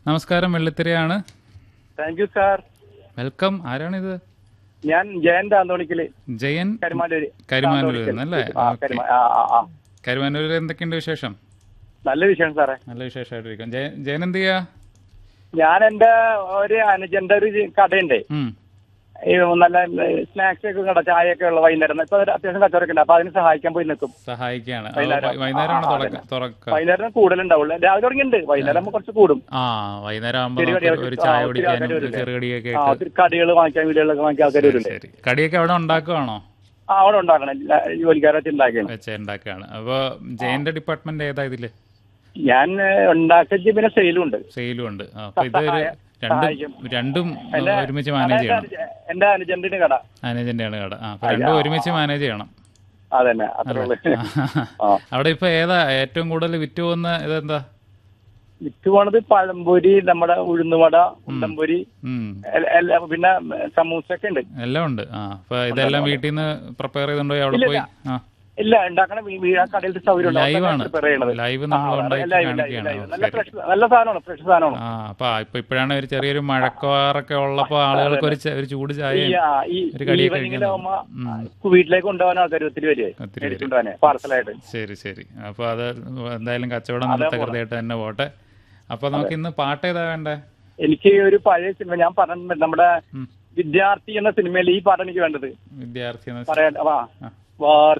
നമസ്കാരം വെള്ളിത്തിരയാണ് thank you sir welcome ആരാണിത് ഞാൻ ജയന്ത് ആന്തോണിക്കല് ജയൻ കരുമാലൂര് കരുമാനൂരിൽ നിന്നല്ലേ ആ, കരുമാ- ആ, ആ, ആ. കരുമാനൂരിൽ എന്തൊക്കെയുണ്ട് വിശേഷം നല്ല വിഷയം സാറേ നല്ല വിശേഷമായിട്ടിരിക്കും ജയ- ജയൻ എന്ത് ചെയ്യാ ഞാൻ എന്റെ ഒരു അനുജന്റെ ഒരു കടയുണ്ട് ഉം. ഈ നല്ല സ്നാക്സ് ഒക്കെ കട ചായ ഒക്കെ ഉള്ള വൈകുന്നേരം ഇപ്പൊ ഒരു അത്യാവശ്യം കച്ചവടമൊക്കെ ഉണ്ട് അപ്പൊ അതിന് സഹായിക്കാൻ പോയി നിൽക്കും സഹായിക്കാണ് ആ, വൈകുന്നേരം. വൈ- വൈകുന്നേരമാണ് ആ, തുറക്ക തുറക്ക വൈകുന്നേരം കൂടുതലുണ്ടാവുള്ളൂ രാവിലെ തുടങ്ങിയിട്ടുണ്ട് വൈകുന്നേരം ആകുമ്പോൾ കുറച്ച് കൂടും ആ വൈകുന്നേരം ആകുമ്പോൾ ചെറിയ നമുക്ക് കടിയൊക്കെ- ഒരു ആ, ചായ ഒത്തിരി കുടിക്കാനും ആൾക്കാര് ഒരു വരില്ലേ? ചെറുകടിയൊക്കെ ആ ആയിട്ട് ഒത്തിരി കടികൾ വാങ്ങിക്കാൻ വീടുകളൊക്കെ വാങ്ങിക്കാൻ ആൾക്കാർ വരുന്നുണ്ട് ശരി കടിയൊക്കെ അവിടെ ഉണ്ടാക്കുവാണോ ആ അവിടെ ഉണ്ടാക്കണം എല്ലാ ജോലിക്കാരൊക്കെ ഉണ്ടാക്കിയാണ് വെച്ച ഉണ്ടാക്കുകയാണ് അപ്പൊ ജയന്റെ ഡിപ്പാർട്ട്മെന്റ് ഏതാ ഇതില് ഞാൻ ഉണ്ടാക്കി പിന്നെ സെയിലും ഉണ്ട് സെയിലും ഉണ്ട് ആ, അപ്പൊ ഇത് ഒരു സഹായം- രണ്ടും സഹായിക്കും. രണ്ടും എന്റെ- ഒരുമിച്ച് മാനേജ് എന്റെ ചെയ്യണം അനുജ- എന്റെ അനുജന്റിന് കട മാനേജന്റെയാണ് കട ആ അപ്പൊ രണ്ടും ഒരുമിച്ച് മാനേജ് ചെയ്യണം അതന്നെ അത്രേ ഉള്ളൂ ആ അവിടെ ഇപ്പൊ ഏതാ ഏറ്റവും കൂടുതൽ വിറ്റ് പോകുന്ന ഇതെന്താ വിറ്റ് പോണത് പഴംപൊരി നമ്മുടെ ഉഴുന്നുവട ഉണ്ടംപൊരി ഉം എൽ- എല്ല- പിന്നെ സമൂസ ഒക്കെ ഉണ്ട് എല്ലാം ഉണ്ട് ആ അപ്പൊ ഇതെല്ലാം വീട്ടിൽ നിന്ന് പ്രിപ്പയർ ചെയ്തുകൊണ്ട് അവിടെ ഇല്ല, പോയി ആ ഇല്ല ഉണ്ടാക്കണ വീ- വീ- ആ കടയിലത്തെ സൗകര്യം ഉണ്ട്. ലൈവ് അവിടെ ആണ് prepare ചെയ്യണത്. ലൈവ് ആ, നമ്മൾ അവിടെ ഉണ്ടാക്കി live, live, കാണിക്കുകയാണ് live. ഓ, നല്ല ശരി. fresh നല്ല സാധനമാണ് ഫ്രഷ് സാധനമാണ് ആ അപ്പൊ ഇപ്പൊ ഇപ്പോഴാണ് ഒരു ചെറിയൊരു മഴക്കാറൊക്കെ ഉള്ളപ്പോ ആളുകൾക്ക് ഒരു ചെ- ഒരു ചൂട് ചായ ഈ ആ, ഈ ഒരു കടിയൊക്കെ ഈവനിങ്ങിലാവുമ്പോ ഉം. വീട്ടിലേക്ക് കൊണ്ടുപോകാൻ ആൾക്കാർ ഒത്തിരി പേര് ഒത്തിരി പേര്. മേടിച്ചുകൊണ്ടുപോകാനേ പാർസലായിട്ട് ശരി ശരി അപ്പൊ അത് എന്തായാലും കച്ചവടം തകൃതിയായിട്ട് തന്നെ പോട്ടെ അപ്പൊ നമുക്ക് ഇന്ന് പാട്ട് ഏതാ വേണ്ടേ എനിക്ക് ഒരു പഴയ സിനിമ ഞാൻ പറഞ്ഞിട്ടുണ്ട് നമ്മുടെ ഉം. വിദ്യാർത്ഥി എന്ന സിനിമയിൽ ഈ പാട്ട് എനിക്ക് വേണ്ടത് വിദ്യാർത്ഥി എന്ന പറയാൻ ആ ആ. വാർ